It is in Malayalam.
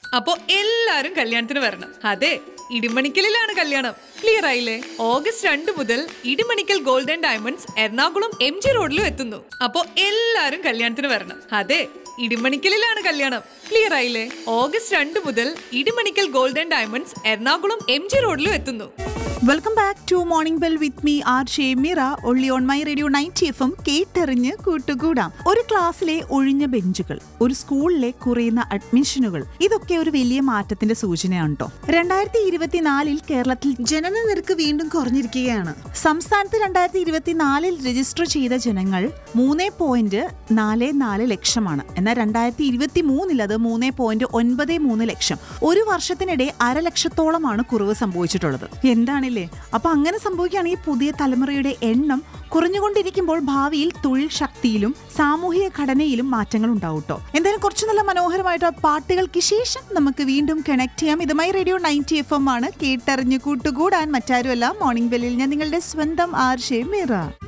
അപ്പോ എല്ലാരും കല്യാണത്തിന് വരണം അതെ ഇടിമണിക്കലിലാണ് കല്യാണം ക്ലിയർ ആയില്ലേ ഓഗസ്റ്റ് രണ്ട് മുതൽ Idimannickal golden diamonds Ernakulam M G റോഡിലും എത്തുന്നു അപ്പോ എല്ലാരും കല്യാണത്തിന് വരണം അതെ ഇടിമണിക്കലിലാണ് കല്യാണം ക്ലിയർ ആയില്ലേ ഓഗസ്റ്റ് രണ്ട് മുതൽ Idimannickal golden diamonds Ernakulam M G റോഡിലും എത്തുന്നു welcome back to morning bell with me R Shemira ഒള്ളി on my radio ninety F M കേട്ടെറിഞ്ഞ് കൂട്ടുകൂടാം ഒരു ക്ലാസ്സിലെ ഒഴിഞ്ഞ ബെഞ്ചുകൾ ഒരു സ്കൂളിലെ കുറയുന്ന അഡ്മിഷനുകൾ ഇതൊക്കെ ഒരു വലിയ മാറ്റത്തിന്റെ സൂചനയാണ് കേട്ടോ രണ്ടായിരത്തി ഇരുപത്തിനാലിൽ കേരളത്തിൽ ജനന നിരക്ക് വീണ്ടും കുറഞ്ഞിരിക്കുകയാണ് സംസ്ഥാനത്ത് രണ്ടായിരത്തി ഇരുപത്തിനാലിൽ രജിസ്റ്റർ ചെയ്ത ജനങ്ങൾ മൂന്ന് പോയിന്റ് നാല് നാല് ലക്ഷമാണ് എന്നാൽ രണ്ടായിരത്തി ഇരുപത്തി മൂന്നിൽ അത് മൂന്ന് പോയിന്റ് ഒൻപത് മൂന്ന് ലക്ഷം ഒരു വർഷത്തിനിടെ അരലക്ഷത്തോളമാണ് കുറവ് സംഭവിച്ചിട്ടുള്ളത് എന്താണില്ലേ അപ്പൊ അങ്ങനെ സംഭവിക്കുകയാണെങ്കിൽ പുതിയ തലമുറയുടെ എണ്ണം കുറഞ്ഞുകൊണ്ടിരിക്കുമ്പോൾ ഭാവിയിൽ തൊഴിൽ ശക്തിയിലും സാമൂഹിക ഘടനയിലും മാറ്റങ്ങൾ ഉണ്ടാവും കേട്ടോ എന്തായാലും കുറച്ച് നല്ല മനോഹരമായിട്ട് പാട്ടുകൾക്ക് ശേഷം നമുക്ക് വീണ്ടും കണക്ട് ചെയ്യാം ഇതുമായി റേഡിയോ നയൻറ്റി എഫ് എം ആണ് കേട്ടറിഞ്ഞ് കൂട്ടുകൂടാൻ മറ്റാരുമല്ല മോർണിംഗ് ബെല്ലിൽ ഞാൻ നിങ്ങളുടെ സ്വന്തം ആർ ഷേ മീറ